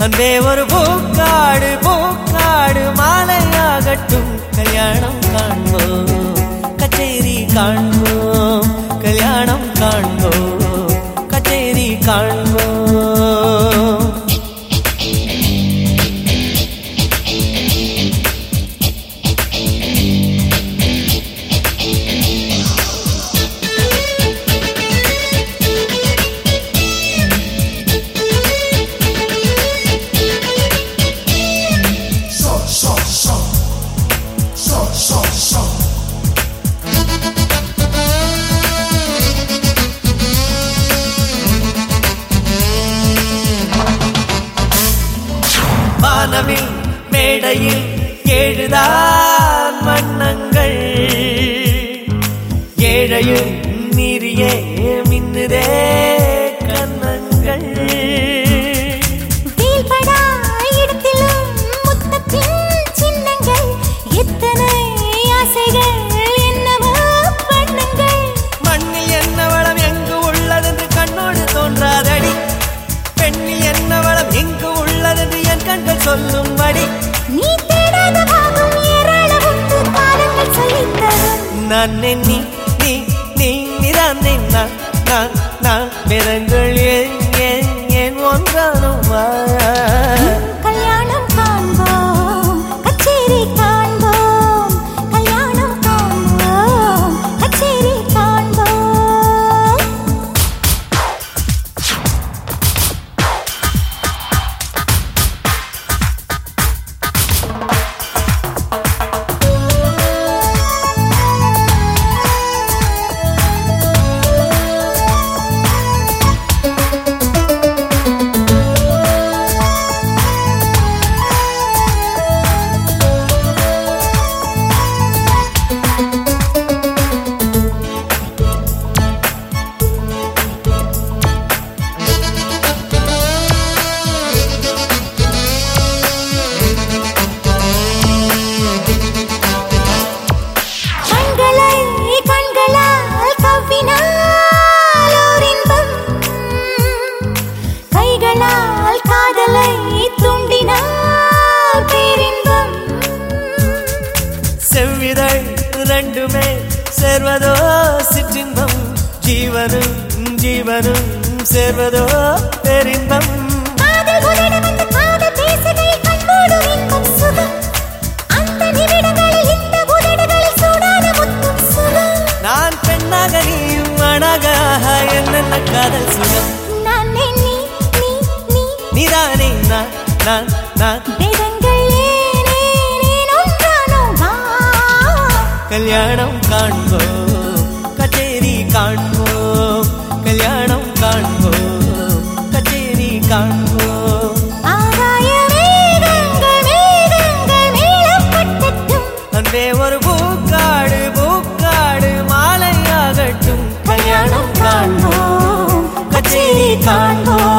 அன்பே ஒரு பூக்காடு பூக்காடு மாலையாகட்டும் கல்யாணம் காண்போம் கச்சேரி காண்போம் கல்யாணம் காண்போம் கச்சேரி காண்போம் வானவில் மேடையில் ஏழுதான் வண்ணங்கள் ஏழையும் மீறியே மின்னுதே கண்ணங்கள் வீழ்படா இடத்திலும் முத்தத்தின் சின்னங்கள் எத்தனை ஆசைகள் என்னவோ வண்ணங்கள் மண்ணில் என்ன வளம் எங்கு உள்ளதென்று கண்ணோடு தோன்றாதடி பெண்ணில் என்ன வளம் எங்கு உள்ளதென்று என் கண்கள் சொல்லும்படி நீ தேடாத பாகம் ஏராளம் உண்டு காலங்கள் சொல்லித் தரும் நான் நீ நீ நீ நிதான் நான் நான் நான் வேதங்கள் ஏன் ஏன் ஏன் ஒன்றானுமா கல்யாணம் காண்போம் கச்சேரி காண்போம் கல்யாணம் காண்போம் கச்சேரி காண்போம் கண்களை கண்களால் கவ்வினால் ஓர் இன்பம் கைகளால் காதலை தூண்டினால் பேரின்பம் செவ்விதழ் ரெண்டுமே சேர்வதோ சிற்றின்பம் ஜீவனும் ஜீவனும் சேர்வதோ பெரின்பம் காதல் உதடு வந்து காதல் பேசுகையில் கண்மூடும் இன்பம் சுகம் அந்த நிமிடங்களில் இந்த உதடுகளில் சூடான முத்தம் சுகம் நான் பெண்ணாக நீயும் ஆணாக ஆஹா, என்னென்ன காதல் சுகம் நான் நீ நீ நீ நீ நீதானே நான் நான் நான் வேதங்கள் ஏனே ஏன் ஒன்றானோ வா கல்யாணம் காண்போம் கச்சேரி காண்போம் கல்யாணம் காண்போம் கச்சேரி காண்போம் ஆகாய மேகங்கள் மேகங்கள் மேலப்பட்டட்டும் அன்பே ஒரு பூக்காடு பூக்காடு மாலையாகட்டும் கல்யாணம் காண்போம் கச்சேரி காண்போம்